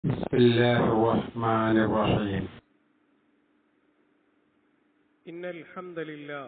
بسم الله الرحمن الرحيم إن الحمد لله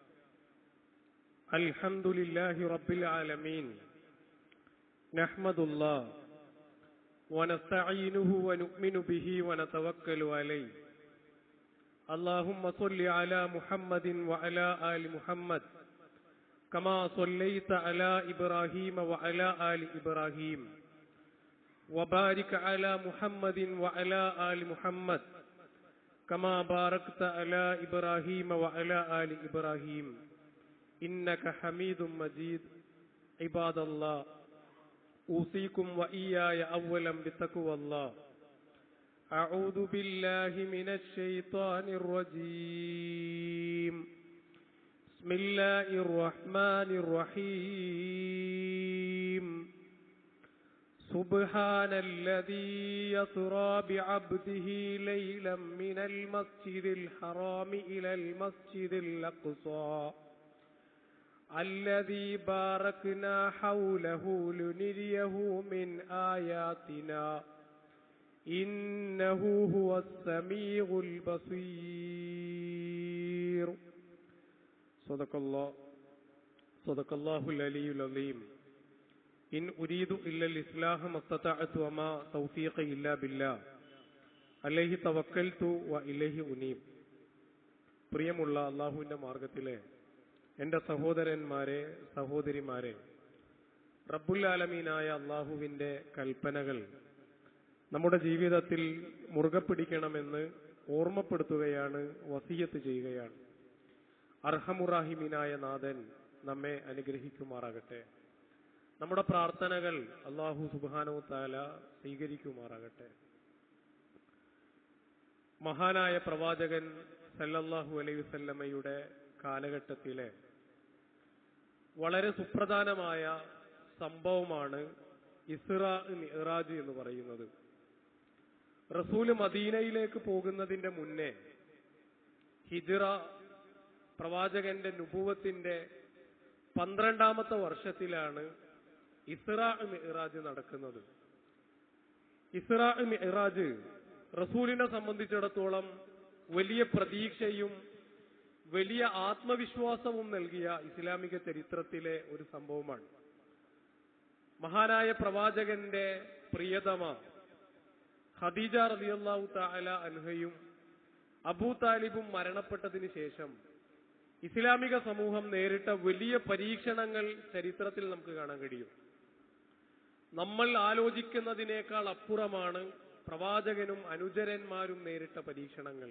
الحمد لله رب العالمين نحمد الله ونستعينه ونؤمن به ونتوكل عليه اللهم صل على محمد وعلى آل محمد كما صليت على إبراهيم وعلى آل إبراهيم وبارك على محمد وعلى آل محمد كما باركت على إبراهيم وعلى آل إبراهيم إنك حميد مجيد عباد الله أوصيكم وإياي أولا بتقوى الله أعوذ بالله من الشيطان الرجيم بسم الله الرحمن الرحيم سبحان الذي يسرى بعبده ليلا من المسجد الحرام إلى المسجد الأقصى الذي باركنا حوله لنريه من آياتنا إنه هو السميع البصير صدق الله صدق الله العلي العظيم إن أريد إلا الإصلاح ما استطعت وما توفيقي إلا بالله عليه توكلت وإليه أنيب പ്രിയമുള്ള അള്ളാഹുവിന്റെ മാർഗത്തിലെ എൻ്റെ സഹോദരന്മാരെ സഹോദരിമാരെ റബ്ബുൽ ആലമീനായ അള്ളാഹുവിന്റെ കൽപ്പനകൾ നമ്മുടെ ജീവിതത്തിൽ മുറുകെ പിടിക്കണമെന്ന് ഓർമ്മപ്പെടുത്തുകയാണ് വസീയത്ത് ചെയ്യുകയാണ് അർഹമുറാഹിമീനായ നാഥൻ നമ്മെ അനുഗ്രഹിക്കുമാറാകട്ടെ നമ്മുടെ പ്രാർത്ഥനകൾ അള്ളാഹു സുബാനോ താല സ്വീകരിക്കുമാറാകട്ടെ മഹാനായ പ്രവാചകൻ സല്ലല്ലാഹു അലൈഹി വസല്ലമയുടെ കാലഘട്ടത്തിലെ വളരെ സുപ്രധാനമായ സംഭവമാണ് ഇസ്രാ മിറാജ് എന്ന് പറയുന്നത് റസൂല് മദീനയിലേക്ക് പോകുന്നതിന്റെ മുന്നേ ഹിജിറ പ്രവാചകന്റെ നുപൂവത്തിന്റെ പന്ത്രണ്ടാമത്തെ വർഷത്തിലാണ് ഇസ്രാ മിറാജ് നടക്കുന്നത് ഇസ്രാ മിറാജ് റസൂലിനെ സംബന്ധിച്ചിടത്തോളം വലിയ പ്രതീക്ഷയും വലിയ ആത്മവിശ്വാസവും നൽകിയ ഇസ്ലാമിക ചരിത്രത്തിലെ ഒരു സംഭവമാണ് മഹാനായ പ്രവാചകന്റെ പ്രിയതമ ഖദീജ റളിയല്ലാഹു തആല അൻഹയും അബൂ താലിബും മരണപ്പെട്ടതിന് ശേഷം ഇസ്ലാമിക സമൂഹം നേരിട്ട വലിയ പരീക്ഷണങ്ങൾ ചരിത്രത്തിൽ നമുക്ക് കാണാൻ കഴിയും നമ്മൾ ആലോചിക്കുന്നതിനേക്കാൾ അപ്പുറമാണ് പ്രവാചകനും അനുചരന്മാരും നേരിട്ട പരീക്ഷണങ്ങൾ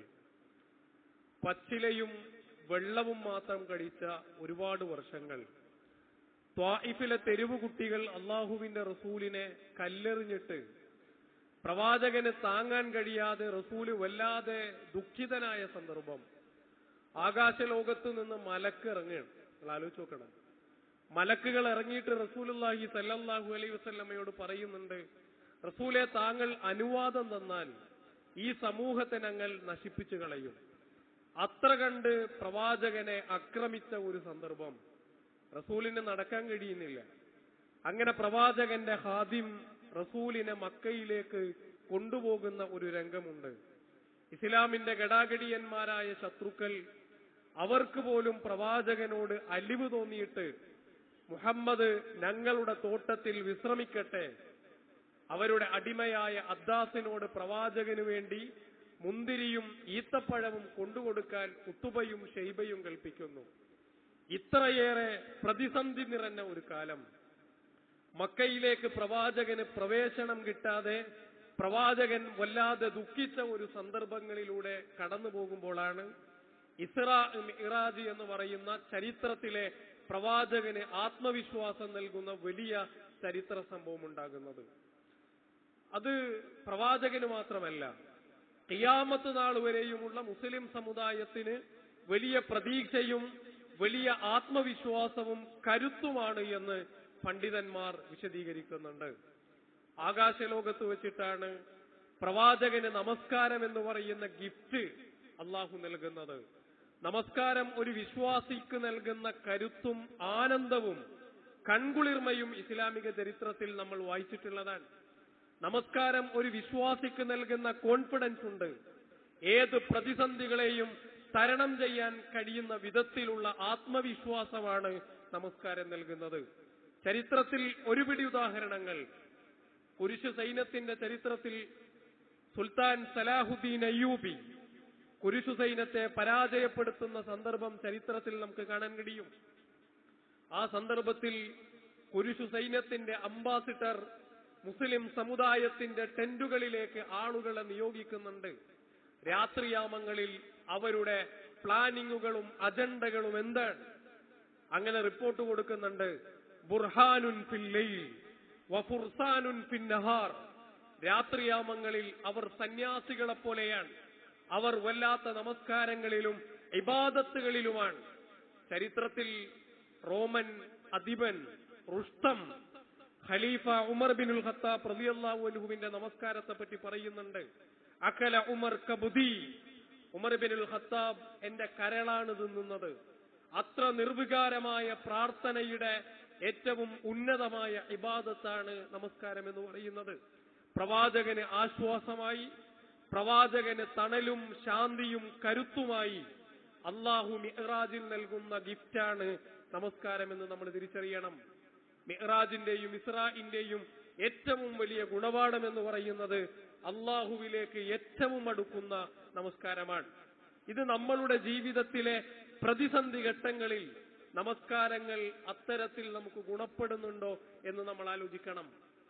പച്ചിലയും വെള്ളവും മാത്രം കഴിച്ച ഒരുപാട് വർഷങ്ങൾ ത്വായിഫിലെ തെരുവ് കുട്ടികൾ അള്ളാഹുവിന്റെ റസൂലിനെ കല്ലെറിഞ്ഞിട്ട് പ്രവാചകന് താങ്ങാൻ കഴിയാതെ റസൂല് വല്ലാതെ ദുഃഖിതനായ സന്ദർഭം ആകാശലോകത്ത് നിന്ന് മലക്ക് ഇറങ്ങുകയാണ് നിങ്ങൾ ആലോചിച്ച് നോക്കണം മലക്കുകൾ ഇറങ്ങിയിട്ട് റസൂലുല്ലാഹി സല്ലല്ലാഹു അലൈഹി വസല്ലമയോട് പറയുന്നുണ്ട് റസൂലെ താങ്കൾ അനുവാദം തന്നാൽ ഈ സമൂഹത്തെ ഞങ്ങൾ നശിപ്പിച്ചു കളയും അത്ര കണ്ട് പ്രവാചകനെ ആക്രമിച്ച ഒരു സന്ദർഭം റസൂലിന് നടക്കാൻ കഴിയുന്നില്ല അങ്ങനെ പ്രവാചകന്റെ ഹാദിം റസൂലിനെ മക്കയിലേക്ക് കൊണ്ടുപോകുന്ന ഒരു രംഗമുണ്ട് ഇസ്ലാമിന്റെ ഗടാഗടിയന്മാരായ ശത്രുക്കൾ അവർക്ക് പോലും പ്രവാചകനോട് അലിവ് തോന്നിയിട്ട് മുഹമ്മദ് ഞങ്ങളുടെ തോട്ടത്തിൽ വിശ്രമിക്കട്ടെ അവരുടെ അടിമയായ അദ്ദാസിനോട് പ്രവാചകന് വേണ്ടി മുന്തിരിയും ഈത്തപ്പഴവും കൊണ്ടുകൊടുക്കാൻ കുത്തുബയും ഷെയ്ബയും കൽപ്പിക്കുന്നു ഇത്രയേറെ പ്രതിസന്ധി നിറഞ്ഞ ഒരു കാലം മക്കയിലേക്ക് പ്രവാചകന് പ്രവേശനം കിട്ടാതെ പ്രവാചകൻ വല്ലാതെ ദുഃഖിച്ച ഒരു സന്ദർഭങ്ങളിലൂടെ കടന്നു പോകുമ്പോഴാണ് ഇസ്രാ ഇറാജ് എന്ന് പറയുന്ന ചരിത്രത്തിലെ പ്രവാചകന് ആത്മവിശ്വാസം നൽകുന്ന വലിയ ചരിത്ര സംഭവം ഉണ്ടാകുന്നത് അത് പ്രവാചകന് മാത്രമല്ല ഖിയാമത്ത് നാൾ വരെയുമുള്ള മുസ്ലിം സമുദായത്തിന് വലിയ പ്രതീക്ഷയും വലിയ ആത്മവിശ്വാസവും കരുത്തുമാണ് എന്ന് പണ്ഡിതന്മാർ വിശദീകരിക്കുന്നുണ്ട് ആകാശലോകത്ത് വെച്ചിട്ടാണ് പ്രവാചകന് നമസ്കാരം എന്ന് പറയുന്ന ഗിഫ്റ്റ് അള്ളാഹു നൽകുന്നത് നമസ്കാരം ഒരു വിശ്വാസിക്ക് നൽകുന്ന കരുത്തും ആനന്ദവും കൺകുളിർമയും ഇസ്ലാമിക ചരിത്രത്തിൽ നമ്മൾ വായിച്ചിട്ടുള്ളതാണ് നമസ്കാരം ഒരു വിശ്വാസിക്ക് നൽകുന്ന കോൺഫിഡൻസ് ഉണ്ട് ഏത് പ്രതിസന്ധികളെയും തരണം ചെയ്യാൻ കഴിയുന്ന വിധത്തിലുള്ള ആത്മവിശ്വാസമാണ് നമസ്കാരം നൽകുന്നത് ചരിത്രത്തിൽ ഒരുപിടി ഉദാഹരണങ്ങൾ കുരിശു സൈന്യത്തിന്റെ ചരിത്രത്തിൽ സുൽത്താൻ സലാഹുദ്ദീൻ അയ്യൂബി കുരിശു സൈന്യത്തെ പരാജയപ്പെടുത്തുന്ന സന്ദർഭം ചരിത്രത്തിൽ നമുക്ക് കാണാൻ കഴിയും ആ സന്ദർഭത്തിൽ കുരിശു സൈന്യത്തിന്റെ അംബാസിഡർ മുസ്ലിം സമുദായത്തിന്റെ ടെന്റുകളിലേക്ക് ആളുകളെ നിയോഗിക്കുന്നുണ്ട് രാത്രിയാമങ്ങളിൽ അവരുടെ പ്ലാനിങ്ങുകളും അജണ്ടകളും എന്താണ് അങ്ങനെ റിപ്പോർട്ട് കൊടുക്കുന്നുണ്ട് ബുർഹാനുൻ ഫിൽ ലൈൽ വഫുർസാനുൻ ഫിൻ നഹാർ രാത്രിയാമങ്ങളിൽ അവർ സന്യാസികളെ പോലെയാണ് അവർ വല്ലാത്ത നമസ്കാരങ്ങളിലും ഇബാദത്തുകളിലുമാണ് ചരിത്രത്തിൽ റോമൻ അധിപൻ റുഷ്ടം ഖലീഫ ഉമർ ബിനുൽ ഖത്താബ് റളിയല്ലാഹു അൻഹുവിന്റെ നമസ്കാരത്തെ പറ്റി പറയുന്നുണ്ട് അക്കല ഉമർ കബുദി ഉമർ ബിനുൽ ഖത്താബ് എന്റെ കരളാണ് തിന്നുന്നത് അത്ര നിർവികാരമായ പ്രാർത്ഥനയുടെ ഏറ്റവും ഉന്നതമായ ഇബാദത്താണ് നമസ്കാരം എന്ന് പറയുന്നത് പ്രവാചകന് ആശ്വാസമായി പ്രവാചകന് തണലും ശാന്തിയും കരുത്തുമായി അള്ളാഹു മിഹ്റാജിൽ നൽകുന്ന ഗിഫ്റ്റാണ് നമസ്കാരം എന്ന് നമ്മൾ തിരിച്ചറിയണം മിഹ്റാജിന്റെയും ഇസ്രാഇന്റെയും ഏറ്റവും വലിയ ഗുണപാഠം എന്ന് പറയുന്നത് അള്ളാഹുവിലേക്ക് ഏറ്റവും അടുക്കുന്ന നമസ്കാരമാണ് ഇത് നമ്മളുടെ ജീവിതത്തിലെ പ്രതിസന്ധി ഘട്ടങ്ങളിൽ നമസ്കാരങ്ങൾ അത്തരത്തിൽ നമുക്ക് ഗുണപ്പെടുന്നുണ്ടോ എന്ന് നമ്മൾ ആലോചിക്കണം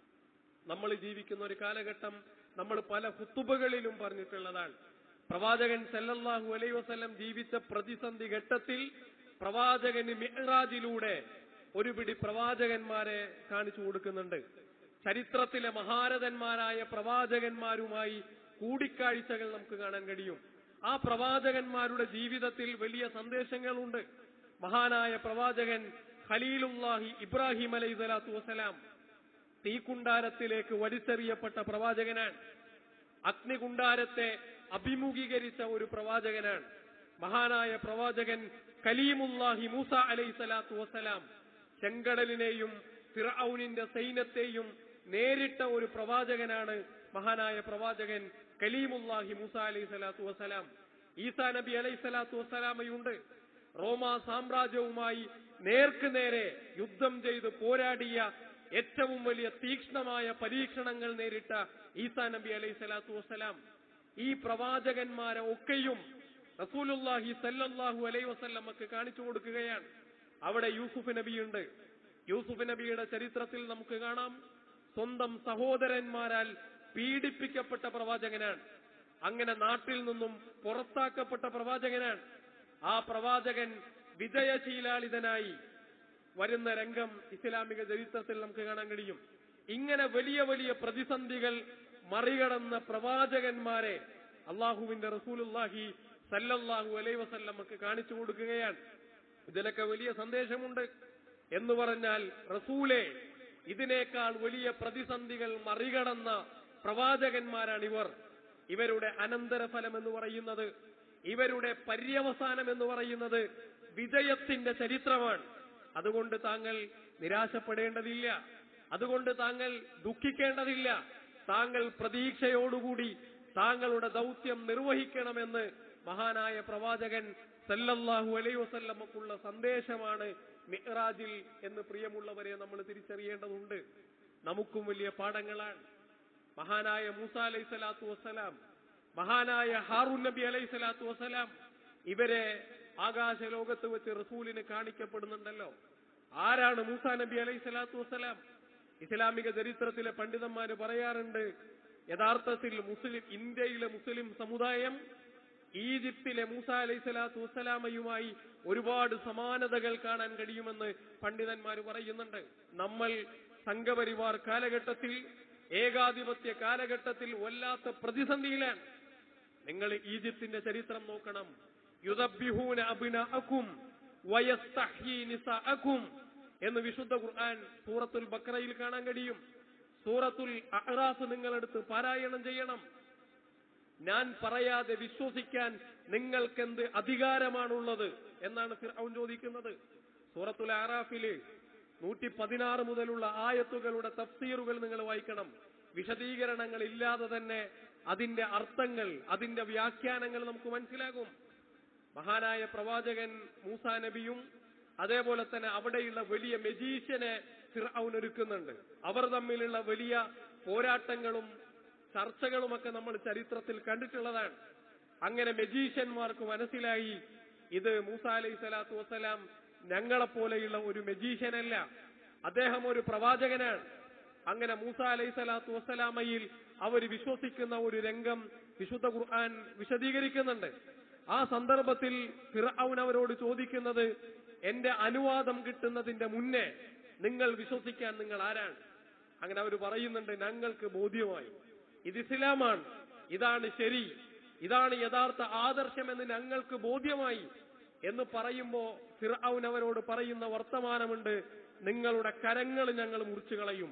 നമ്മൾ ജീവിക്കുന്ന ഒരു കാലഘട്ടം നമ്മൾ പല ഹുത്തുബകളിലും പറഞ്ഞിട്ടുള്ളതാണ് പ്രവാചകൻ സല്ലല്ലാഹു അലൈഹി വസല്ലം ജീവിച്ച പ്രതിസന്ധി ഘട്ടത്തിൽ പ്രവാചകന് മിഹ്റാജിലൂടെ ഒരു പിടി പ്രവാചകന്മാരെ കാണിച്ചു കൊടുക്കുന്നുണ്ട് ചരിത്രത്തിലെ മഹാരഥന്മാരായ പ്രവാചകന്മാരുമായി കൂടിക്കാഴ്ചകൾ നമുക്ക് കാണാൻ കഴിയും ആ പ്രവാചകന്മാരുടെ ജീവിതത്തിൽ വലിയ സന്ദേശങ്ങളുണ്ട് മഹാനായ പ്രവാചകൻ ഖലീലുല്ലാഹി ഇബ്രാഹിം അലൈഹി സ്വലാത്തു വസ്സലാം തീക്കുണ്ടാരത്തിലേക്ക് വലിച്ചെറിയപ്പെട്ട പ്രവാചകനാണ് അഗ്നികുണ്ടാരത്തെ അഭിമുഖീകരിച്ച ഒരു പ്രവാചകനാണ് മഹാനായ പ്രവാചകൻ കലീമുല്ലാഹി മൂസ അലൈഹി സ്വലാത്തു വസ്സലാം ചെങ്കടലിനെയും ഫിറൌനിന്റെ സൈന്യത്തെയും നേരിട്ട ഒരു പ്രവാചകനാണ് മഹാനായ പ്രവാചകൻ കലീമുല്ലാഹി മൂസ അലൈഹി സ്വലാത്തു വസ്സലാം ഈസാ നബി അലൈഹി സ്വലാത്തു വസ്സലാമയുണ്ട് റോമ സാമ്രാജ്യവുമായി നേർക്ക് നേരെ യുദ്ധം ചെയ്ത് പോരാടിയ ഏറ്റവും വലിയ തീക്ഷ്ണമായ പരീക്ഷണങ്ങൾ നേരിട്ട ഈസാ നബി അലൈഹി സ്വലാത്തു വസ്സലാം ഈ പ്രവാചകന്മാരെ ഒക്കെയും റസൂലുല്ലാഹി സല്ലല്ലാഹു അലൈഹി വസല്ലമക്ക് കാണിച്ചു കൊടുക്കുകയാണ് അവിടെ യൂസുഫ് നബിയുണ്ട് യൂസുഫ് നബിയുടെ ചരിത്രത്തിൽ നമുക്ക് കാണാം സ്വന്തം സഹോദരന്മാരാൽ പീഡിപ്പിക്കപ്പെട്ട പ്രവാചകനാണ് അങ്ങനെ നാട്ടിൽ നിന്നും പുറത്താക്കപ്പെട്ട പ്രവാചകനാണ് ആ പ്രവാചകൻ വിജയശീലാളിതനായി വരുന്ന രംഗം ഇസ്ലാമിക ചരിത്രത്തിൽ നമുക്ക് കാണാൻ കഴിയും ഇങ്ങനെ വലിയ വലിയ പ്രതിസന്ധികൾ മറികടന്ന പ്രവാചകന്മാരെ അള്ളാഹുവിന്റെ റസൂലുല്ലാഹി സല്ലല്ലാഹു അലൈ വസല്ലമക്ക് കാണിച്ചു കൊടുക്കുകയാണ് ഇതിനൊക്കെ വലിയ സന്ദേശമുണ്ട് എന്ന് പറഞ്ഞാൽ റസൂലെ ഇതിനേക്കാൾ വലിയ പ്രതിസന്ധികൾ മറികടന്ന പ്രവാചകന്മാരാണ് ഇവർ ഇവരുടെ അനന്തരഫലം എന്ന് പറയുന്നത് ഇവരുടെ പര്യവസാനം എന്ന് പറയുന്നത് വിജയത്തിന്റെ ചരിത്രമാണ് അതുകൊണ്ട് താങ്കൾ നിരാശപ്പെടേണ്ടതില്ല അതുകൊണ്ട് താങ്കൾ ദുഃഖിക്കേണ്ടതില്ല താങ്കൾ പ്രതീക്ഷയോടുകൂടി താങ്കളുടെ ദൗത്യം നിർവഹിക്കണമെന്ന് മഹാനായ പ്രവാചകൻ സല്ലല്ലാഹു അലൈഹി വസല്ലമക്കുള്ള സന്ദേശമാണ് മിഹ്റാജിൽ എന്ന് പ്രിയമുള്ളവരെ നമ്മൾ തിരിച്ചറിയേണ്ടതുണ്ട് നമുക്കും വലിയ പാഠങ്ങളാണ് മഹാനായ മൂസ അലൈഹി സ്വലാത്തു വസ്സലാം മഹാനായ ഹാറൂൻ നബി അലൈഹി സ്വലാത്തു വസ്സലാം ഇവരെ ആകാശ ലോകത്ത് വെച്ച് റസൂലിന് കാണിക്കപ്പെടുന്നുണ്ടല്ലോ ആരാണ് മൂസ നബി അലൈഹി സ്വലാത്തു വസ്സലാം ഇസ്ലാമിക ചരിത്രത്തിലെ പണ്ഡിതന്മാര് പറയാറുണ്ട് യഥാർത്ഥത്തിൽ മുസ്ലിം ഇന്ത്യയിലെ മുസ്ലിം സമുദായം ഈജിപ്തിലെ മൂസ അലൈഹി സ്വലാത്തു വസ്സലാമയുമായി ഒരുപാട് സമാനതകൾ കാണാൻ കഴിയുമെന്ന് പണ്ഡിതന്മാർ പറയുന്നുണ്ട് നമ്മൾ സംഘപരിവാർ കാലഘട്ടത്തിൽ ഏകാധിപത്യ കാലഘട്ടത്തിൽ വല്ലാത്ത പ്രതിസന്ധിയിലാണ് നിങ്ങൾ ഈജിപ്തിന്റെ ചരിത്രം നോക്കണം യുദബ്ബിഹൂന അബ്നാഅക്കും വയസ്തഹ്യീ നിസാഅക്കും എന്ന് വിശുദ്ധ ഖുർആൻ സൂറത്തുൽ ബക്രയിൽ കാണാൻ കഴിയും സൂറത്തുൽ അഹ്റാഫ് നിങ്ങളെടുത്ത് പാരായണം ചെയ്യണം ഞാൻ പറയാതെ വിശ്വസിക്കാൻ നിങ്ങൾക്കെന്ത് അധികാരമാണുള്ളത് എന്നാണ് ഫിർഔൻ ചോദിക്കുന്നത് സൂറത്തുൽ ആറാഫില് നൂറ്റി പതിനാറ് മുതലുള്ള ആയത്തുകളുടെ തഫ്സീറുകൾ നിങ്ങൾ വായിക്കണം വിശദീകരണങ്ങൾ ഇല്ലാതെ തന്നെ അതിന്റെ അർത്ഥങ്ങൾ അതിന്റെ വ്യാഖ്യാനങ്ങൾ നമുക്ക് മനസ്സിലാകും മഹാനായ പ്രവാചകൻ മൂസാ നബിയും അതേപോലെ തന്നെ അവിടെയുള്ള വലിയ മെജീഷ്യനെ ഫിർഔൻ ഒരുക്കുന്നുണ്ട് അവർ തമ്മിലുള്ള വലിയ പോരാട്ടങ്ങളും ചർച്ചകളുമൊക്കെ നമ്മൾ ചരിത്രത്തിൽ കണ്ടിട്ടുള്ളതാണ് അങ്ങനെ മെജീഷ്യന്മാർക്ക് മനസ്സിലായി ഇത് മൂസ അലൈഹി സ്വലാത്തു വസ്സലാം ഞങ്ങളെപ്പോലെയുള്ള ഒരു മെജീഷ്യനല്ല അദ്ദേഹം ഒരു പ്രവാചകനാണ് അങ്ങനെ മൂസ അലൈഹി സ്വലാത്തു വസ്സലാമയിൽ അവർ വിശ്വസിക്കുന്ന ഒരു രംഗം വിശുദ്ധ ഖുർആൻ വിശദീകരിക്കുന്നുണ്ട് ആ സന്ദർഭത്തിൽ ഫിർഔൻ അവരോട് ചോദിക്കുന്നത് എന്റെ അനുവാദം കിട്ടുന്നതിന്റെ മുന്നേ നിങ്ങൾ വിശ്വസിക്കാൻ നിങ്ങൾ ആരാണ് അങ്ങനെ അവർ പറയുന്നുണ്ട് ഞങ്ങൾക്ക് ബോധ്യമായി ഇത് ഇസ്ലാമാണ് ഇതാണ് ശരി ഇതാണ് യഥാർത്ഥ ആദർശമെന്ന് ഞങ്ങൾക്ക് ബോധ്യമായി എന്ന് പറയുമ്പോ ഫിർഔൻ അവരോട് പറയുന്ന വർത്തമാനമുണ്ട് നിങ്ങളുടെ കരങ്ങൾ ഞങ്ങൾ മുറിച്ചു കളയും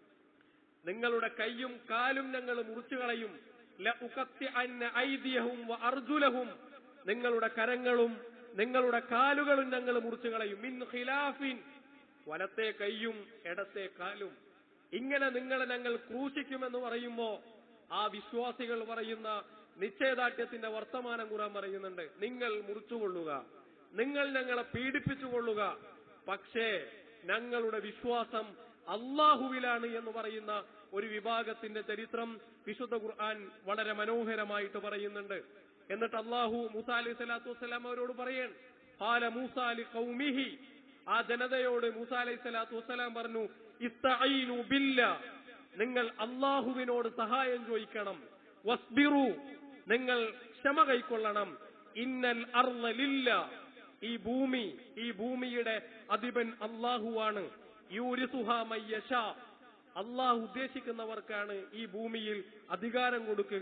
നിങ്ങളുടെ കൈയും കാലും ഞങ്ങൾ മുറിച്ചു കളയും ലഉഖത്തിഅന്ന ഐദിയഹും വഅർജുലഹും നിങ്ങളുടെ കരങ്ങളും നിങ്ങളുടെ കാലുകളും ഞങ്ങൾ മുറിച്ചു കളയും മിൻ ഖിലാഫിൻ വലത്തെ കൈയും ഇടത്തെ കാലും ഇങ്ങനെ നിങ്ങളെ ഞങ്ങൾ ക്രൂശിക്കുമെന്ന് പറയുമ്പോ ആ വിശ്വാസികൾ പറയുന്ന നിശ്ചയദാർഢ്യത്തിന്റെ വർത്തമാനം ഖുറാൻ പറയുന്നുണ്ട് നിങ്ങൾ മുറിച്ചുകൊള്ളുക നിങ്ങൾ ഞങ്ങളെ പീഡിപ്പിച്ചുകൊള്ളുക പക്ഷേ ഞങ്ങളുടെ വിശ്വാസം അള്ളാഹുവിലാണ് എന്ന് പറയുന്ന ഒരു വിഭാഗത്തിന്റെ ചരിത്രം വിശുദ്ധ ഖുർആൻ വളരെ മനോഹരമായിട്ട് പറയുന്നുണ്ട് എന്നിട്ട് അള്ളാഹു മൂസ അലൈഹി സ്വലാത്തു വസ്സലാം അവരോട് പറയൻ ഹാല മൂസ അലി കൗമിഹി ആ ജനതയോട് മൂസ അലൈഹി സ്വലാത്തു വസ്സലാം പറഞ്ഞു ഇസ്തഈനു ബില്ല നിങ്ങൾ അള്ളാഹുവിനോട് സഹായം ചോദിക്കണം വസ്ബിറു നിങ്ങൾ ക്ഷമ കൈക്കൊള്ളണം ഇന്നൽ അർള ലില്ല ഈ ഭൂമി ഈ ഭൂമിയുടെ അധിപൻ അള്ളാഹുവാണ് യൂരിസുഹ മയ്യശ അള്ളാഹു ഉദ്ദേശിക്കുന്നവർക്കാണ് ഈ ഭൂമിയിൽ അധികാരം കൊടുക്കുക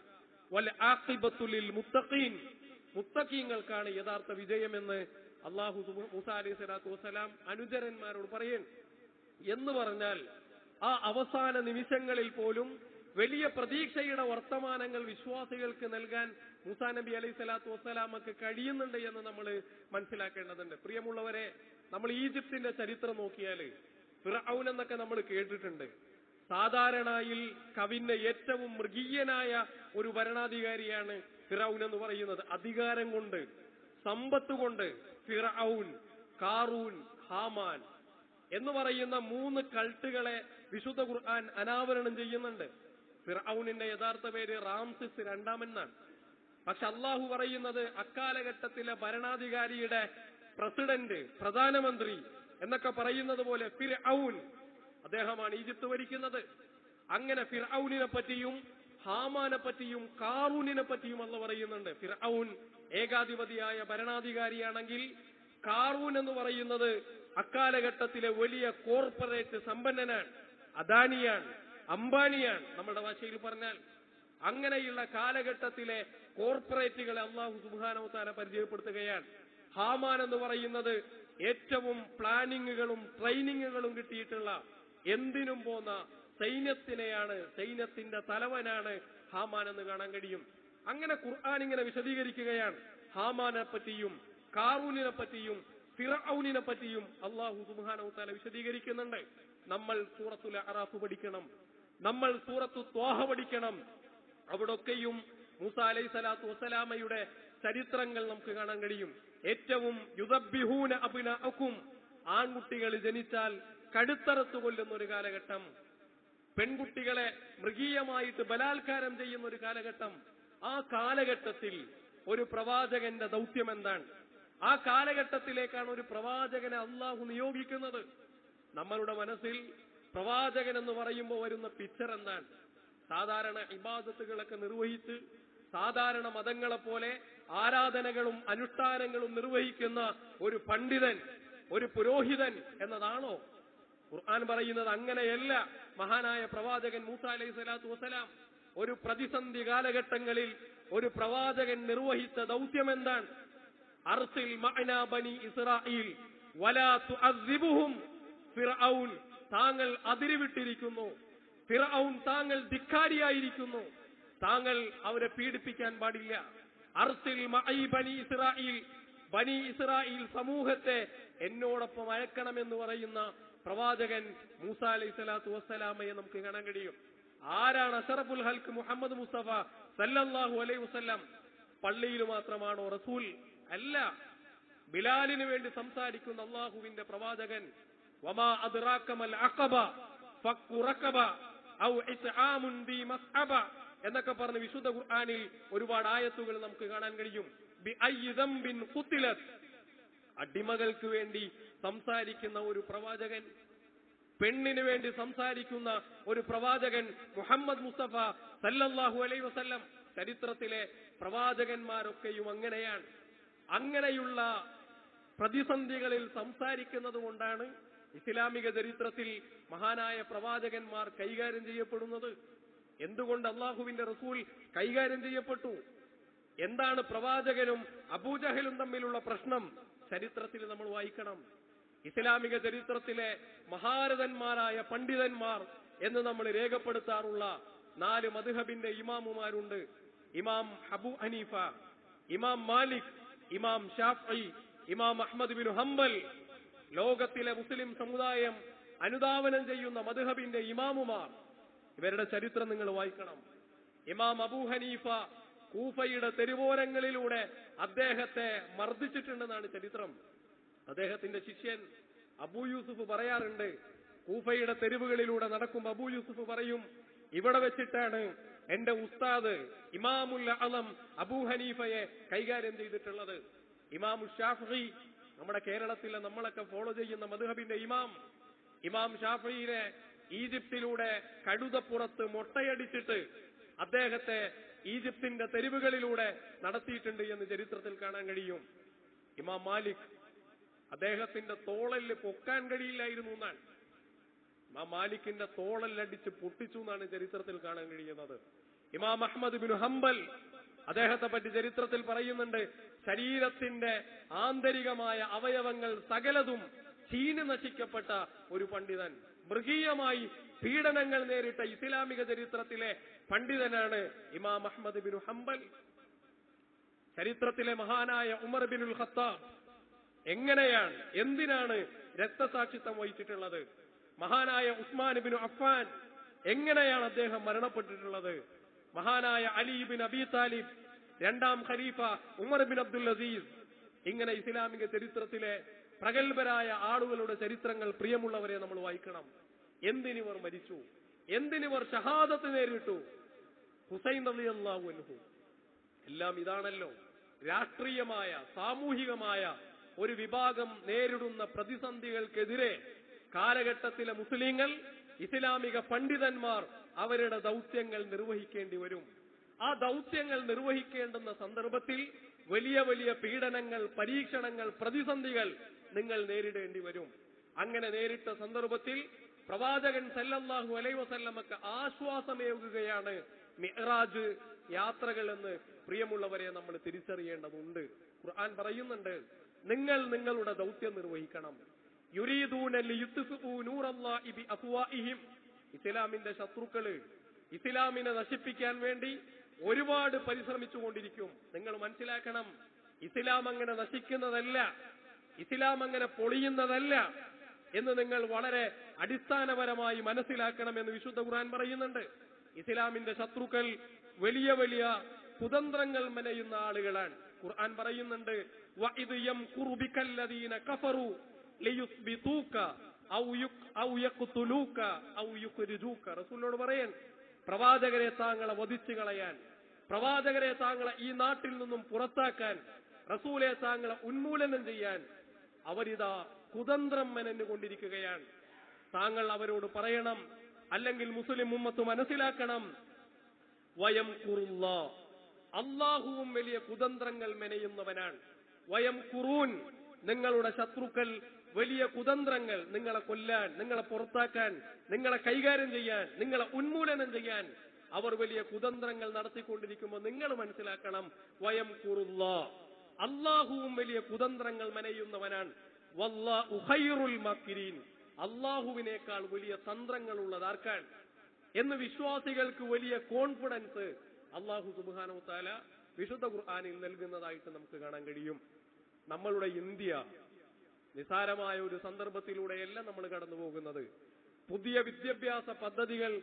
വൽ ആഖിബത്തുലിൽ മുത്തഖീൻ മുത്തഖീങ്ങൾക്കാണ് യഥാർത്ഥ വിജയമെന്ന് അള്ളാഹു സുബ- മൂസ അലൈഹി സ്വലാത്തു വസ്സലാം അനുചരന്മാരോട് പറയൻ എന്ന് പറഞ്ഞാൽ ആ അവസാന നിമിഷങ്ങളിൽ പോലും വലിയ പ്രതീക്ഷയുടെ വർത്തമാനങ്ങൾ വിശ്വാസികൾക്ക് നൽകാൻ മൂസാ നബി അലൈഹി സ്വലാത്തു വസ്സലാമക്ക് കഴിയുന്നുണ്ട് എന്ന് നമ്മൾ മനസ്സിലാക്കേണ്ടതുണ്ട് പ്രിയമുള്ളവരെ നമ്മൾ ഈജിപ്തിന്റെ ചരിത്രം നോക്കിയാൽ ഫിറൌൻ എന്നൊക്കെ നമ്മൾ കേട്ടിട്ടുണ്ട് സാധാരണയിൽ കവിഞ്ഞ ഏറ്റവും മൃഗീയനായ ഒരു ഭരണാധികാരിയാണ് ഫിറൌൻ എന്ന് പറയുന്നത് അധികാരം കൊണ്ട് സമ്പത്ത് കൊണ്ട് ഫിറൌൻ കാറൂൻ ഹാമാൻ എന്ന് പറയുന്ന മൂന്ന് കൾട്ടുകളെ വിശുദ്ധ ഖുർആൻ അനാവരണം ചെയ്യുന്നുണ്ട് ഫിറൌനിന്റെ യഥാർത്ഥ പേര് റാംസിസ് രണ്ടാമെന്നാണ് പക്ഷെ അള്ളാഹു പറയുന്നത് അക്കാലഘട്ടത്തിലെ ഭരണാധികാരിയുടെ പ്രസിഡന്റ് പ്രധാനമന്ത്രി എന്നൊക്കെ പറയുന്നത് പോലെ ഫിർഔൻ അദ്ദേഹമാണ് ഈജിപ്ത് ഭരിക്കുന്നത് അങ്ങനെ ഫിർഔനിനെ പറ്റിയും ഹാമാനെ പറ്റിയും കാറൂനിനെ പറ്റിയും അല്ല പറയുന്നുണ്ട് ഫിർഔൻ ഏകാധിപതിയായ ഭരണാധികാരിയാണെങ്കിൽ കാറൂൻ എന്ന് പറയുന്നത് അക്കാലഘട്ടത്തിലെ വലിയ കോർപ്പറേറ്റ് സമ്പന്നനാണ് അദാനിയാണ് അംബാനിയാണ് നമ്മുടെ ഭാഷയിൽ പറഞ്ഞാൽ അങ്ങനെയുള്ള കാലഘട്ടത്തിലെ കോർപ്പറേറ്റുകളെ അള്ളാഹു സുബാനവതാര പരിചയപ്പെടുത്തുകയാണ് ഹാമാൻ എന്ന് പറയുന്നത് ഏറ്റവും പ്ലാനിങ്ങുകളും ട്രെയിനിങ്ങുകളും കിട്ടിയിട്ടുള്ള എന്തിനും പോന്ന സൈന്യത്തിനെയാണ് സൈന്യത്തിന്റെ തലവനാണ് ഹാമാൻ എന്ന് കാണാൻ കഴിയും അങ്ങനെ ഖുർആൻ ഇങ്ങനെ വിശദീകരിക്കുകയാണ് ഹാമാനെ പറ്റിയും കാറൂനിനെ പറ്റിയും ഫിറൌനിനെ പറ്റിയും അള്ളാഹു സുബാനവതാല വിശദീകരിക്കുന്നുണ്ട് നമ്മൾ സൂറത്തുൽ അറാഫ് പഠിക്കണം നമ്മൾ സൂറത്തു ത്വാഹ പഠിക്കണം അവിടൊക്കെയും മൂസ അലൈഹി സ്വലാത്തു വസ്സലാമയുടെ ചരിത്രങ്ങൾ നമുക്ക് കാണാൻ കഴിയും ഏറ്റവും യുദബിഹൂന അഭിനഅക്കും ആൺകുട്ടികൾ ജനിച്ചാൽ കടുത്തറത്തു കൊല്ലുന്ന ഒരു കാലഘട്ടം പെൺകുട്ടികളെ മൃഗീയമായിട്ട് ബലാത്കാരം ചെയ്യുന്ന ഒരു കാലഘട്ടം ആ കാലഘട്ടത്തിൽ ഒരു പ്രവാചകന്റെ ദൗത്യം എന്താണ് ആ കാലഘട്ടത്തിലേക്കാണ് ഒരു പ്രവാചകനെ അള്ളാഹു നിയോഗിക്കുന്നത് നമ്മളുടെ മനസ്സിൽ പ്രവാചകൻ എന്ന് പറയുമ്പോൾ വരുന്ന പിക്ചർ എന്താണ് സാധാരണ ഇബാദത്തുകളൊക്കെ നിർവഹിച്ച് സാധാരണ മതങ്ങളെ പോലെ ആരാധനകളും അനുഷ്ഠാനങ്ങളും നിർവഹിക്കുന്ന ഒരു പണ്ഡിതൻ ഒരു പുരോഹിതൻ എന്നതാണോ ഖുർആൻ പറയുന്നത് അങ്ങനെയല്ല മഹാനായ പ്രവാചകൻ മൂസ അലൈഹി സ്വലാത്തു വസ്സലാം ഒരു പ്രതിസന്ധി കാലഘട്ടങ്ങളിൽ ഒരു പ്രവാചകൻ നിർവഹിച്ച ദൗത്യം എന്താണ് അർസിൽ മഅനാ ബനി ഇസ്രായേൽ വലാ തുഅദ്ദിബുഹും ഫിർഔൻ താങ്കൾ അതിരുവിട്ടിരിക്കുന്നു ഫിർഔൻ താങ്കൾ ധിക്കാരിയായിരിക്കുന്നു താങ്കൾ അവരെ പീഡിപ്പിക്കാൻ പാടില്ല അർസിൽ മഅൈ ബനി ഇസ്രായേൽ ബനി ഇസ്രായേൽ സമൂഹത്തെ എന്നോടൊപ്പം അയക്കണമെന്ന് പറയുന്ന പ്രവാചകൻ മൂസ അലൈഹി സ്വലാത്തു വസ്സലാമയെ നമുക്ക് കാണാൻ കഴിയും ആരാണ് അഷറഫുൽ ഹൽക്ക് മുഹമ്മദ് മുസ്തഫ സല്ലല്ലാഹു അലൈഹി വസല്ലം പള്ളിയിൽ മാത്രമാണോ റസൂൽ അല്ല ബിലാലിന് വേണ്ടി സംസാരിക്കുന്ന അള്ളാഹുവിന്റെ പ്രവാചകൻ വമാ അദ്റാക്കമൽ അഖബ ഫക്കു റഖബ ഔ ഇത്ആമുൻ ദി മസ്അബ എന്നൊക്കെ പറഞ്ഞ് വിശുദ്ധ ഖുർആനിൽ ഒരുപാട് ആയത്തുകൾ നമുക്ക് കാണാൻ കഴിയും ബി അയ്യി ദംബിൻ ഖുത്തിലത് അടിമകൾക്ക് വേണ്ടി സംസാരിക്കുന്ന ഒരു പ്രവാചകൻ പെണ്ണിന് വേണ്ടി സംസാരിക്കുന്ന ഒരു പ്രവാചകൻ മുഹമ്മദ് മുസ്തഫ സല്ലല്ലാഹു അലൈഹി വസല്ലം ചരിത്രത്തിലെ പ്രവാചകന്മാരൊക്കെയും അങ്ങനെയാണ് അങ്ങനെയുള്ള പ്രതിസന്ധികളിൽ സംസാരിക്കുന്നത് കൊണ്ടാണ് ഇസ്ലാമിക ചരിത്രത്തിൽ മഹാനായ പ്രവാചകന്മാർ കൈകാര്യം ചെയ്യപ്പെടുന്നത് എന്തുകൊണ്ട് അള്ളാഹുവിന്റെ റസൂൽ കൈകാര്യം ചെയ്യപ്പെട്ടു എന്താണ് പ്രവാചകനും അബൂജഹലും തമ്മിലുള്ള പ്രശ്നം ചരിത്രത്തിൽ നമ്മൾ വായിക്കണം ഇസ്ലാമിക ചരിത്രത്തിലെ മഹാരഥന്മാരായ പണ്ഡിതന്മാർ എന്ന് നമ്മൾ രേഖപ്പെടുത്താറുള്ള നാല് മധുഹബിന്റെ ഇമാമുമാരുണ്ട് ഇമാം ഹബു ഹനീഫ ഇമാം മാലിക് ഇമാം ഷാഫി ഇമാം അഹമ്മദ് ബിൻ ഹംബൽ ലോകത്തിലെ മുസ്ലിം സമുദായം അനുധാവനം ചെയ്യുന്ന മധുഹബിന്റെ ഇമാമുമാർ ഇവരുടെ ചരിത്രം നിങ്ങൾ വായിക്കണം ഇമാം അബൂ ഹനീഫ കൂഫയുടെ തെരുവോരങ്ങളിലൂടെ അദ്ദേഹത്തെ മർദ്ദിച്ചിട്ടുണ്ടെന്നാണ് ചരിത്രം അദ്ദേഹത്തിന്റെ ശിഷ്യൻ അബൂ യൂസുഫ് പറയാറുണ്ട് കൂഫയുടെ തെരുവുകളിലൂടെ നടക്കും അബൂ യൂസുഫ് പറയും ഇവിടെ വെച്ചിട്ടാണ് എന്റെ ഉസ്താദ് ഇമാമുൽ അളം അബൂ ഹനീഫയെ കൈകാര്യം ചെയ്തിട്ടുള്ളത് ഇമാമു ഷാഫി നമ്മുടെ കേരളത്തിലെ നമ്മളൊക്കെ ഫോളോ ചെയ്യുന്ന മധുഹബിന്റെ ഇമാം ഇമാം ഷാഫിയെ ഈജിപ്തിലൂടെ കഴുതപ്പുറത്ത് മൊട്ടയടിച്ചിട്ട് അദ്ദേഹത്തെ ഈജിപ്തിന്റെ തെരുവുകളിലൂടെ നടത്തിയിട്ടുണ്ട് എന്ന് ചരിത്രത്തിൽ കാണാൻ കഴിയും ഇമാം മാലിക് അദ്ദേഹത്തിന്റെ തോളല് പൊക്കാൻ കഴിയില്ലായിരുന്നു എന്നാണ് ഇമാം മാലിക്കിന്റെ തോളല്ലടിച്ച് പൊട്ടിച്ചു എന്നാണ് ചരിത്രത്തിൽ കാണാൻ കഴിയുന്നത് ഇമാം അഹമ്മദ് ബിൻ ഹംബൽ അദ്ദേഹത്തെ പറ്റി ചരിത്രത്തിൽ പറയുന്നുണ്ട് ശരീരത്തിന്റെ ആന്തരികമായ അവയവങ്ങൾ സകലതും ചീനി നശിക്കപ്പെട്ട ഒരു പണ്ഡിതൻ മൃഗീയമായി പീഡനങ്ങൾ നേരിട്ട ഇസ്ലാമിക ചരിത്രത്തിലെ പണ്ഡിതനാണ് ഇമാം അഹമ്മദ് ബിൻ ഹംബൽ ചരിത്രത്തിലെ മഹാനായ ഉമർ ബിനുൽ ഖത്താബ് എങ്ങനെയാണ് എന്തിനാണ് രക്തസാക്ഷിത്വം വഹിച്ചിട്ടുള്ളത് മഹാനായ ഉസ്മാൻ ബിൻ അഫ്ഫാൻ എങ്ങനെയാണ് അദ്ദേഹം മരണപ്പെട്ടിട്ടുള്ളത് മഹാനായ അലി ബിൻ അബി താലിബ് രണ്ടാം ഖലീഫ ഉമർ ബിൻ അബ്ദുൽ അസീസ് ഇങ്ങനെ ഇസ്ലാമിക ചരിത്രത്തിലെ പ്രഗത്ഭരായ ആളുകളുടെ ചരിത്രങ്ങൾ പ്രിയമുള്ളവരെ നമ്മൾ വായിക്കണം എന്തിനിവർ മരിച്ചു എന്തിനിവർ ഷഹാദത്ത് നേരിട്ടു ഹുസൈൻ റളിയല്ലാഹു അൻഹു എല്ലാം ഇതാണല്ലോ രാഷ്ട്രീയമായ സാമൂഹികമായ ഒരു വിഭാഗം നേരിടുന്ന പ്രതിസന്ധികൾക്കെതിരെ കാലഘട്ടത്തിലെ മുസ്ലിങ്ങൾ ഇസ്ലാമിക പണ്ഡിതന്മാർ അവരുടെ ദൗത്യങ്ങൾ നിർവഹിക്കേണ്ടി വരും ആ ദൗത്യങ്ങൾ നിർവഹിക്കേണ്ടുന്ന സന്ദർഭത്തിൽ വലിയ വലിയ പീഡനങ്ങൾ പരീക്ഷണങ്ങൾ പ്രതിസന്ധികൾ നിങ്ങൾ നേരിടേണ്ടി വരും അങ്ങനെ നേരിട്ട സന്ദർഭത്തിൽ പ്രവാചകൻ സല്ലല്ലാഹു അലൈഹി വസല്ലമക്ക് ആശ്വാസമേകുകയാണ് മിഹ്റാജ് യാത്രകൾ എന്ന് പ്രിയമുള്ളവരെ നമ്മൾ തിരിച്ചറിയേണ്ടതുണ്ട് ഖുർആൻ പറയുന്നുണ്ട് നിങ്ങൾ നിങ്ങളുടെ ദൗത്യം നിർവഹിക്കണം യുരീദൂന ലിയുത്ഫിഉ നൂറല്ലാഹി ബിഅഫ്വാഇഹിം ഇസ്ലാമിന്റെ ശത്രുക്കള് ഇസ്ലാമിനെ നശിപ്പിക്കാൻ വേണ്ടി ഒരുപാട് പരിശ്രമിച്ചുകൊണ്ടിരിക്കും നിങ്ങൾ മനസ്സിലാക്കണം ഇസ്ലാം അങ്ങനെ നശിക്കുന്നതല്ല ഇസ്ലാം അങ്ങനെ പൊളിയുന്നതല്ല എന്ന് നിങ്ങൾ വളരെ അടിസ്ഥാനപരമായി മനസ്സിലാക്കണം എന്ന് വിശുദ്ധ ഖുർആൻ പറയുന്നുണ്ട് ഇസ്ലാമിന്റെ ശത്രുക്കൾ വലിയ വലിയ കുതന്ത്രങ്ങൾ മെനയുന്ന ആളുകളാണ് ഖുർആൻ പറയുന്നുണ്ട് വഇദ് യംകുറു ബിക്കല്ലദീന കഫറു ലിയുസ്ബിതൂക ഔ യുക് ഔ യഖ്തുലൂക ഔ യുഖ്രിജൂക റസൂലിനോട് പറയൻ പ്രവാചകരെ താങ്കളെ വധിച്ചു കളയാൻ പ്രവാചകരെ താങ്കളെ ഈ നാട്ടിൽ നിന്നും പുറത്താക്കാൻ റസൂലെ താങ്കളെ ഉന്മൂലനം ചെയ്യാൻ അവരിതാ കുതന്ത്രം മെനഞ്ഞുകൊണ്ടിരിക്കുകയാണ് താങ്കൾ അവരോട് പറയണം അല്ലെങ്കിൽ മുസ്ലിം ഉമ്മത്ത് മനസ്സിലാക്കണം വയം കുറുള്ള അള്ളാഹുവും വലിയ കുതന്ത്രങ്ങൾ മെനയുന്നവനാണ് വയം കുറൂൻ നിങ്ങളുടെ ശത്രുക്കൾ വലിയ കുതന്ത്രങ്ങൾ നിങ്ങളെ കൊല്ലാൻ നിങ്ങളെ പുറത്താക്കാൻ നിങ്ങളെ കൈകാര്യം ചെയ്യാൻ നിങ്ങളെ ഉന്മൂലനം ചെയ്യാൻ അവർ വലിയ കുതന്ത്രങ്ങൾ നടത്തിക്കൊണ്ടിരിക്കുമ്പോൾ നിങ്ങൾ മനസ്സിലാക്കണം വയം കുറുള്ള അള്ളാഹുവും വലിയ കുതന്ത്രങ്ങൾ മെനയുന്നവനാണ് വല്ലാഹു ഖൈറുൽ മക്കിരീൻ അള്ളാഹുവിനേക്കാൾ വലിയ തന്ത്രങ്ങളുള്ളത് ആർക്കാൻ എന്ന് വിശ്വാസികൾക്ക് വലിയ കോൺഫിഡൻസ് അള്ളാഹു സുബാനു താല വിശുദ്ധ ഖുർആാനിൽ നൽകുന്നതായിട്ട് നമുക്ക് കാണാൻ കഴിയും നമ്മളുടെ ഇന്ത്യ നിസാരമായ ഒരു സന്ദർഭത്തിലൂടെയല്ല നമ്മൾ കടന്നു പോകുന്നത് പുതിയ വിദ്യാഭ്യാസ പദ്ധതികൾ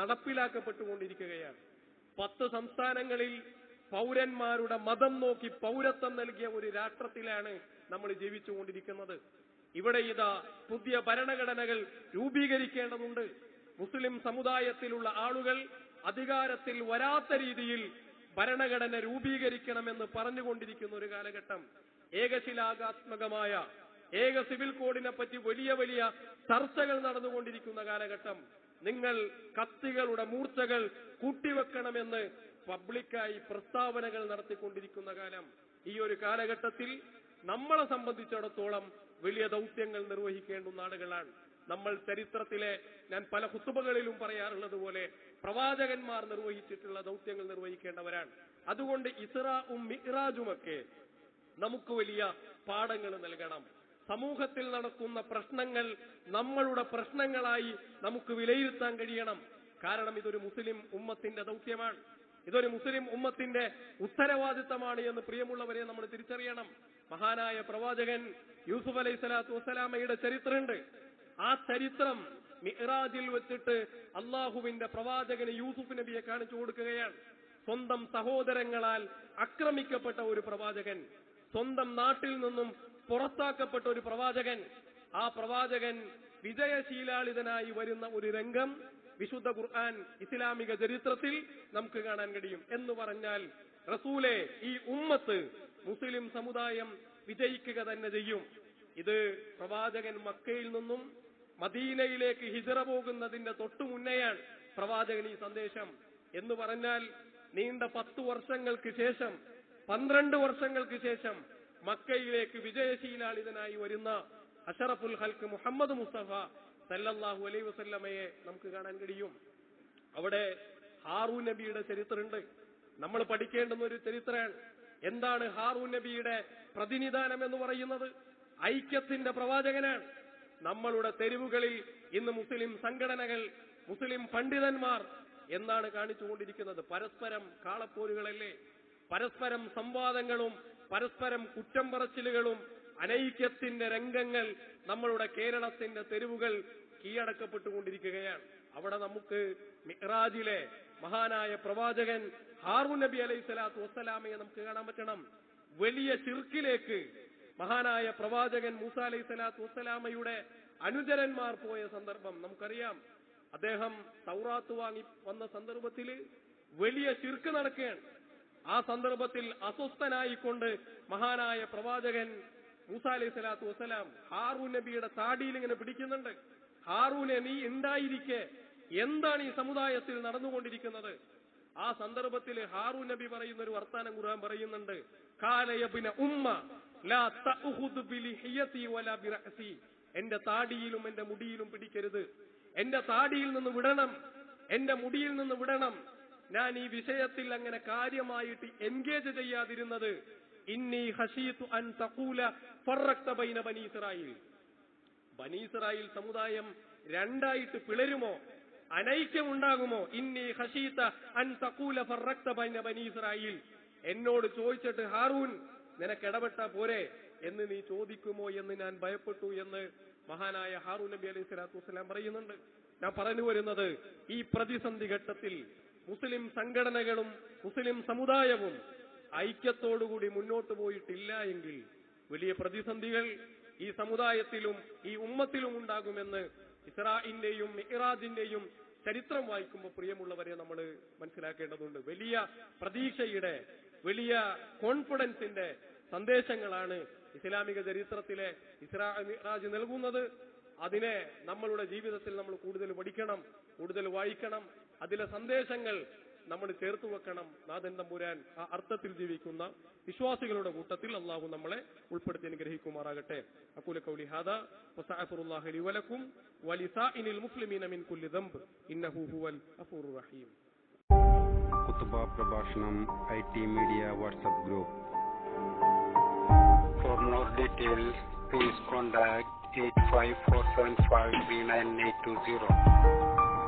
നടപ്പിലാക്കപ്പെട്ടുകൊണ്ടിരിക്കുകയാണ് പത്ത് സംസ്ഥാനങ്ങളിൽ പൗരന്മാരുടെ മതം നോക്കി പൗരത്വം നൽകിയ ഒരു രാഷ്ട്രത്തിലാണ് നമ്മൾ ജീവിച്ചുകൊണ്ടിരിക്കുന്നത് ഇവിടെ ഇതാ പുതിയ ഭരണഘടനകൾ രൂപീകരിക്കേണ്ടതുണ്ട് മുസ്ലിം സമുദായത്തിലുള്ള ആളുകൾ അധികാരത്തിൽ വരാത്ത രീതിയിൽ ഭരണഘടന രൂപീകരിക്കണമെന്ന് പറഞ്ഞുകൊണ്ടിരിക്കുന്ന ഒരു കാലഘട്ടം ഏകശിലാകാത്മകമായ ഏക സിവിൽ കോഡിനെ പറ്റി വലിയ വലിയ ചർച്ചകൾ നടന്നുകൊണ്ടിരിക്കുന്ന കാലഘട്ടം നിങ്ങൾ കത്തികളുടെ മൂർച്ചകൾ കൂട്ടിവെക്കണമെന്ന് പബ്ലിക്കായി പ്രസ്താവനകൾ നടത്തിക്കൊണ്ടിരിക്കുന്ന കാലം ഈ ഒരു കാലഘട്ടത്തിൽ നമ്മളെ സംബന്ധിച്ചിടത്തോളം വലിയ ദൗത്യങ്ങൾ നിർവഹിക്കേണ്ടുന്ന ആളുകളാണ് നമ്മൾ ചരിത്രത്തിലെ ഞാൻ പല കുത്തുബകളിലും പറയാറുള്ളത് പോലെ പ്രവാചകന്മാർ നിർവഹിച്ചിട്ടുള്ള ദൗത്യങ്ങൾ നിർവഹിക്കേണ്ടവരാണ് അതുകൊണ്ട് ഇസ്രാവും മിഹ്റാജുമൊക്കെ നമുക്ക് വലിയ പാഠങ്ങൾ നൽകണം സമൂഹത്തിൽ നടക്കുന്ന പ്രശ്നങ്ങൾ നമ്മളുടെ പ്രശ്നങ്ങളായി നമുക്ക് വിലയിരുത്താൻ കഴിയണം കാരണം ഇതൊരു മുസ്ലിം ഉമ്മത്തിന്റെ ദൗത്യമാണ് ഇതൊരു മുസ്ലിം ഉമ്മത്തിന്റെ ഉത്തരവാദിത്തമാണ് എന്ന് പ്രിയമുള്ളവരെ നമ്മൾ തിരിച്ചറിയണം മഹാനായ പ്രവാചകൻ യൂസുഫ് അലൈഹി സ്വലാത്തു വസ്സലാമയുടെ ചരിത്രമുണ്ട് ആ ചരിത്രം മിഹ്റാജിൽ വെച്ചിട്ട് അള്ളാഹുവിന്റെ പ്രവാചകന് യൂസുഫ് നബിയെ കാണിച്ചു കൊടുക്കുകയാണ് സ്വന്തം സഹോദരങ്ങളാൽ ആക്രമിക്കപ്പെട്ട ഒരു പ്രവാചകൻ സ്വന്തം നാട്ടിൽ നിന്നും പുറത്താക്കപ്പെട്ട ഒരു പ്രവാചകൻ ആ പ്രവാചകൻ വിജയശീലാളിതനായി വരുന്ന ഒരു രംഗം വിശുദ്ധ ഖുർആൻ ഇസ്ലാമിക ചരിത്രത്തിൽ നമുക്ക് കാണാൻ കഴിയും എന്ന് പറഞ്ഞാൽ റസൂലെ ഈ ഉമ്മത്ത് മുസ്ലിം സമുദായം വിജയിക്കുക തന്നെ ചെയ്യും ഇത് പ്രവാചകൻ മക്കയിൽ നിന്നും മദീനയിലേക്ക് ഹിജറ പോകുന്നതിന്റെ തൊട്ടു മുന്നെയാണ് പ്രവാചകൻ ഈ സന്ദേശം എന്ന് പറഞ്ഞാൽ നീണ്ട പത്തു വർഷങ്ങൾക്ക് ശേഷം പന്ത്രണ്ട് വർഷങ്ങൾക്ക് ശേഷം മക്കയിലേക്ക് വിജയശീലാളിതനായി വരുന്ന അഷറഫുൽ ഹൽക്ക് മുഹമ്മദ് മുസ്തഫ സല്ലല്ലാഹു അലൈ വസല്ലമയെ നമുക്ക് കാണാൻ കഴിയും അവിടെ ഹാറൂ നബിയുടെ ചരിത്രമുണ്ട് നമ്മൾ പഠിക്കേണ്ടുന്ന ഒരു ചരിത്രമാണ് എന്താണ് ഹാറൂ നബിയുടെ പ്രതിനിധാനം എന്ന് പറയുന്നത് ഐക്യത്തിന്റെ പ്രവാചകനാണ് നമ്മളുടെ തെരുവുകളിൽ ഇന്ന് മുസ്ലിം സംഘടനകൾ മുസ്ലിം പണ്ഡിതന്മാർ എന്നാണ് കാണിച്ചുകൊണ്ടിരിക്കുന്നത് പരസ്പരം കാളപ്പോരുകളല്ലേ പരസ്പരം സംവാദങ്ങളും പരസ്പരം കുറ്റം പറച്ചിലുകളും അനൈക്യത്തിന്റെ രംഗങ്ങൾ നമ്മളുടെ കേരളത്തിന്റെ തെരുവുകൾ കീഴടക്കപ്പെട്ടുകൊണ്ടിരിക്കുകയാണ് അവിടെ നമുക്ക് മിഹ്റാജിലെ മഹാനായ പ്രവാചകൻ ഹാറു നബി അലൈഹി സ്വലാത്തു വസ്സലാമയെ നമുക്ക് കാണാൻ പറ്റണം വലിയ ചിർക്കിലേക്ക് മഹാനായ പ്രവാചകൻ മൂസ അലൈഹി സ്വലാത്തു വസ്സലാമയുടെ അനുചരന്മാർ പോയ സന്ദർഭം നമുക്കറിയാം അദ്ദേഹം സൗറാത്ത് വാങ്ങി വന്ന സന്ദർഭത്തിൽ വലിയ ചിർക്ക് നടക്കുകയാണ് ആ സന്ദർഭത്തിൽ അസ്വസ്ഥനായിക്കൊണ്ട് മഹാനായ പ്രവാചകൻ മൂസ അലൈഹി സ്വലാത്തു വസ്സലാം ഹാറൂ നബിയുടെ താടിയിൽ ഇങ്ങനെ പിടിക്കുന്നുണ്ട് ഹാറൂനെ നീ ഉണ്ടായിരിക്കെ എന്താണ് ഈ സമുദായത്തിൽ നടന്നുകൊണ്ടിരിക്കുന്നത് ആ സന്ദർഭത്തിൽ ഹാറൂ നബി പറയുന്ന ഒരു വർത്താനം ഖുർആൻ പറയുന്നുണ്ട് കാലയബിന ഉമ്മ ലാ തഅഖുദ് ബിലിഹിയതി വലാ ബിറഅസി എന്റെ താടിയിലും എന്റെ മുടിയിലും പിടിക്കരുത് എന്റെ താടിയിൽ നിന്ന് വിടണം എന്റെ മുടിയിൽ നിന്ന് വിടണം ഞാൻ ഈ വിഷയത്തിൽ അങ്ങനെ കാര്യമായിട്ട് എൻഗേജ് ചെയ്യാതിരുന്നത് ഇന്നി ഹഷീത്തു അൻ തഖൂല ഫറക്ത ബൈന ബനി ഇസ്രായേൽ ബനി ഇസ്രായേൽ സമുദായം രണ്ടായിട്ട് പിളരുമോ അനൈക്യമുണ്ടാകുമോ ഇന്നി ഹഷീത്ത അൻ തഖൂല ഫറക്ത ബൈന ബനി ഇസ്രായേൽ എന്നോട് ചോദിച്ചിട്ട് ഹാറൂൻ നിനക്ക് ഇടപെട്ട പോരെ എന്ന് നീ ചോദിക്കുമോ എന്ന് ഞാൻ ഭയപ്പെട്ടു എന്ന് മഹാനായ ഹാറൂൻ നബി അലൈഹി സ്വലാത്തു വസ്സലാം പറയുന്നുണ്ട് ഞാൻ പറഞ്ഞു വരുന്നത് ഈ പ്രതിസന്ധി ഘട്ടത്തിൽ മുസ്ലിം സംഘടനകളും മുസ്ലിം സമുദായവും ഐക്യത്തോടുകൂടി മുന്നോട്ട് പോയിട്ടില്ല എങ്കിൽ വലിയ പ്രതിസന്ധികൾ ഈ സമുദായത്തിലും ഈ ഉമ്മത്തിലും ഉണ്ടാകുമെന്ന് ഇസ്രായിന്റെയും മിഹ്റാജിന്റെയും ചരിത്രം വായിക്കുമ്പോൾ പ്രിയമുള്ളവരെ നമ്മൾ മനസ്സിലാക്കേണ്ടതുണ്ട് വലിയ പ്രതീക്ഷയുടെ വലിയ കോൺഫിഡൻസിന്റെ സന്ദേശങ്ങളാണ് ഇസ്ലാമിക ചരിത്രത്തിലെ ഇസ്രാ മിഹ്റാജ് നൽകുന്നത് അതിനെ നമ്മളുടെ ജീവിതത്തിൽ നമ്മൾ കൂടുതൽ പഠിക്കണം കൂടുതൽ വായിക്കണം അതിലെ സന്ദേശങ്ങൾ നമ്മൾ ചേർത്ത് വെക്കണം നാഥൻ തമ്പുരാൻ ആ അർത്ഥത്തിൽ ജീവിക്കുന്ന വിശ്വാസികളുടെ കൂട്ടത്തിൽ അള്ളാഹു നമ്മളെ ഉൾപ്പെടുത്തി അനുഗ്രഹിക്കുമാറാകട്ടെ അക്കൂല കൗലി ഹാദ വസഅഫുറുല്ലാഹി ലി വലക്കും വലിസാഇനിൽ മുസ്ലിമീന മിൻ കുല്ലി ദംബ് ഇന്നഹു ഹുവൽ ഗഫൂറുർ റഹീം കുത്തുബ പ്രഭാഷണം I T media WhatsApp group For more details, please contact 85475 3980.